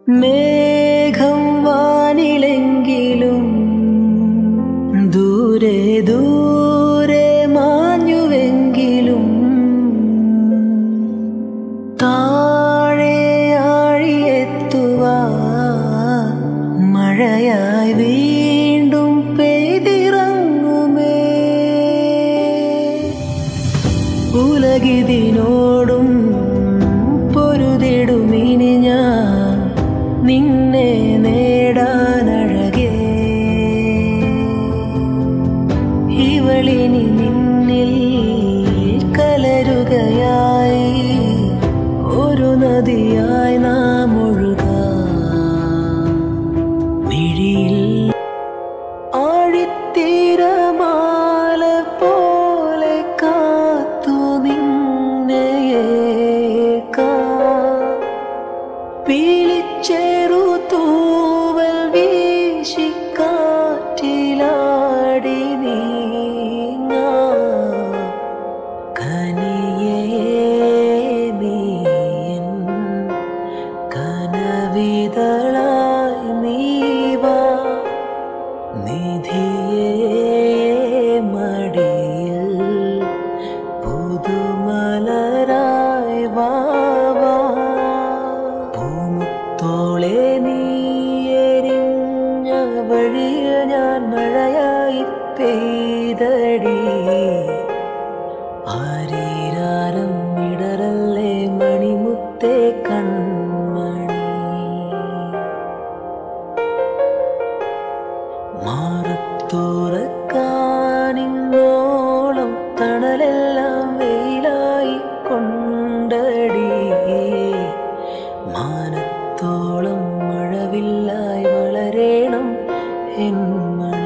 മേഘം വാനിലെങ്കിലും ദൂരെ ദൂരെ മാഞ്ഞുവെങ്കിലും താഴെ ആഴിയെത്തുവാ മഴയായി വീണ്ടും പെയ്തിറങ്ങുമേ ഉലകിതിനോടും പൊരുതിടുമിനി ഞാൻ നിന്നെ നേടാനഴകേ ഇവളിനി നിന്നിൽ കലരുകയായി ഒരു നദിയായി നാം ഒഴുകാം മിഴിയിൽ ആഴിത്തീരമാല പോലെ കാത്തു നിന്നെ പീലിച്ചേറു തൂവൽ വീശി കാറ്റിലാടി നീങ്ങാം കനിയേ നീയൻ കനവിതളായി നീവാ നിധിയേ മടിയിൽ പുതുമലരായി വാവാ പൂമുത്തോളെ നീ എരിഞ്ഞ വഴിയിൽ ഞാൻ മഴയായി പെയ്തടി ആരീരാരം ഇടറല്ലേ മണിമുത്തേ കൺമണി മാറത്തോറക്കാനിന്നോളം തണലെല്ലാം വെയിലായി കൊണ്ടടി മാനത്തോളം മഴവില്ലായി വളരേണം എന്മണി